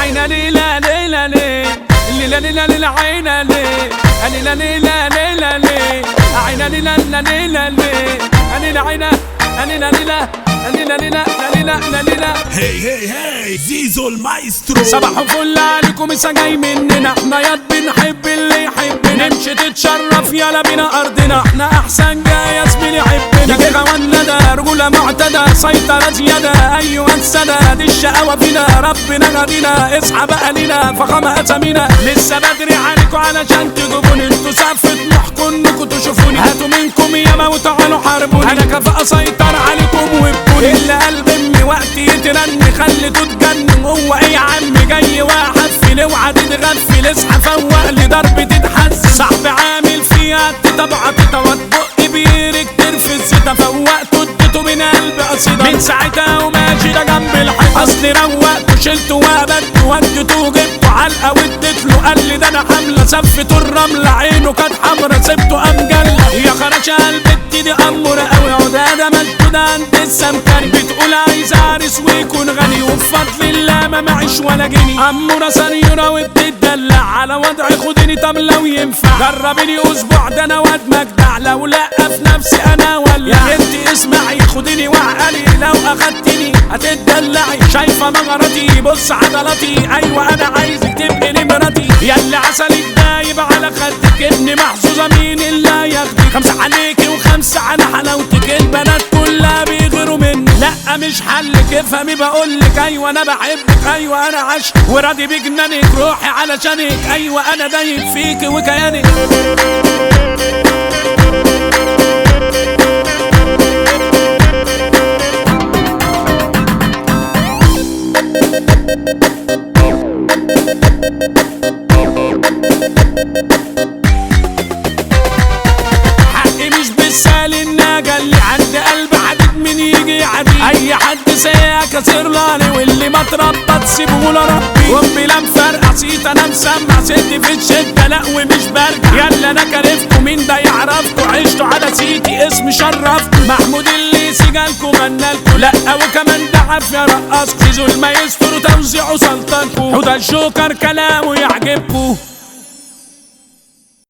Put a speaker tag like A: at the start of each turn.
A: عينا ليلى ليلى ليه ليلى ليلى ليلى عينا ليه ليلى ليلى ليلى ليه عينا ليلى ليلى ليه ليلى عينا ليلى ليلى ليلى ليلى ليلى ليلى
B: هي هي هي زيزو المايسترو
A: صباح الفل عليكم لسه جاي مننا احنا ياد بنحب اللي يحبنا نمشي تتشرف يلا بينا ارضنا احنا احسن جاي يا زميلي حبنا يجي غوانا ده رجولة معتدى سيطرة زيادة ايوه السنة دي الشقاوة فينا ربنا غدينا اصحى بقى لينا فخامة اسامينا لسه بدري عليكم علشان تجيبوني انتوا سقف طموحكم انكم تشوفوني هاتوا منكم ياما وتعالوا حاربوني انا كفاءة اسيطر عليكم وابكوني اللي قلب امي وقت يترن خليته تجنن هو ايه يا عم جاي واحد في اوعى تتغفل اصحى فوق لي ضرب تتحس صاحبي عامل فيها تتبع تتوت بق بيرك ترفز زيتا فوقته اديته من قلب قصيدة من ساعتها وماشي ده جنب الحيط اصلي روقته شلته وقبلته وديته وجبته علقه واديت له قال لي ده انا حامله سفته الرمله عينه كانت حمرا سبته قام جله يا خراشة قلبتي دي اموره قوي عداده مشدوده عند السمكري بتقول عايز عريس ويكون غني وبفضل الله ما معيش ولا جنيه اموره سنيوره وبتدلع على وضعي خدني طب لو ينفع جربيني اسبوع ده انا واد مجدع لو لا في نفسي انا ولا يا بنتي اسمعي خديني وعقلي لو اخدتني هتدلعي شايفه مغرتي بص عضلاتي ايوه انا عايزك تبقي نمرتي يا اللي عسلك دايب على خدك ابني محظوظه مين اللي ياخدك خمسه عليكي وخمسه على حلاوتك البنات كلها بيغيروا مني لا مش حلك افهمي بقولك ايوه انا بحبك ايوه انا عشق وراضي بجنانك روحي علشانك ايوه انا دايب فيك وكيانك حقي مش بالسهل الناجة اللي عند قلب حديد من يجي عديد اي حد سايق كسر لاني واللي ما اتربى تسيبه لربي وامي لا مفرقع صيت انا مسمع ست في الشدة لا ومش برجع يلا انا كرفتكم مين ده يعرفكم عشتوا على سيتي اسم شرفكم محمود اللي سجالكم منالكم لا وكمان ده عافية رقصكم زيزو المايسترو توزيعه سلطانكم حوض الجوكر كلامه يعجبكم